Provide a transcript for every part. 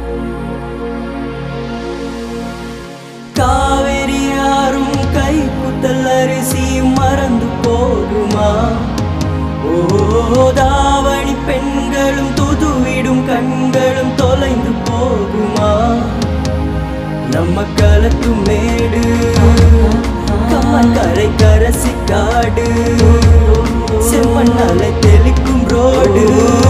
காவிரி யாரும் கை குத்தல் அரிசியும் மறந்து போகுமா ஓ தாவணி பெண்களும் துதுவிடும் கண்களும் தொலைந்து போகுமா நம்ம களத்து மேடு கம்மன் கரை கரசி காடு செம்மண்ணாலை தெளிக்கும் ரோடு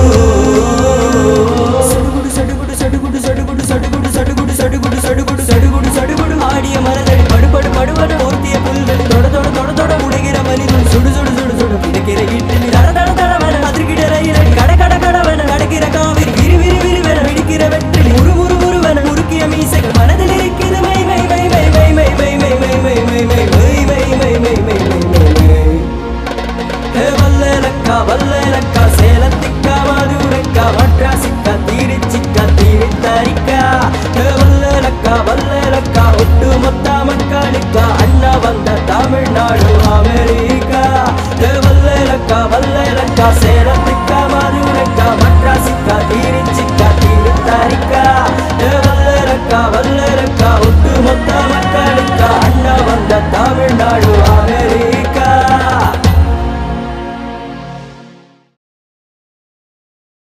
சடுகுடு சடுகுடு சடுகுடு சடுகுடு சடுகுடு சடுகுடு சடுகுடு சடுகுடு சடுகுடு சடுகுடு ஆடிய மரதடி படுபடு படுபடு போர்த்திய புல்கள் தொட தொட தொட தொட உடைகிற மனிதன் சுடு சுடு சுடு சுடு பிடிக்கிற இட்லி தட தட தடவன அதிர்கிற ரயில் கட கட கடவன நடக்கிற காவிரி விரி விரி விரிவென வெடிக்கிற வெற்றி முறு முறு முறுவன முறுக்கிய மீசைகள் மனதில் இருக்கிறது மை மை மை மை மை மை மை மை மை மை மை மை மை மை மை மை மை மை மை ஹே வல்லேலக்கா வல்லேலக்கா சேலத்திக்கா மதுரக்கா மட்ராசிக்கா தீரிச்சிக்கா தீரித்தாரிக்கா ஹே வல்லேலக்கா வல்லேலக்கா ஒட்டு மொத்த மக்களுக்கா அண்ணா வந்த தமிழ்நாடு அமெரிக்கா ஹே வல்லேலக்கா வல்லேலக்கா சேலத்திக்கா மதுரக்கா மட்ராசிக்கா தீரிச்சிக்கா தீரித்தாரிக்கா ஹே வல்லேலக்கா வல்லேலக்கா ஒட்டு மொத்த மக்களுக்கா அண்ணா வந்த தமிழ்நாடு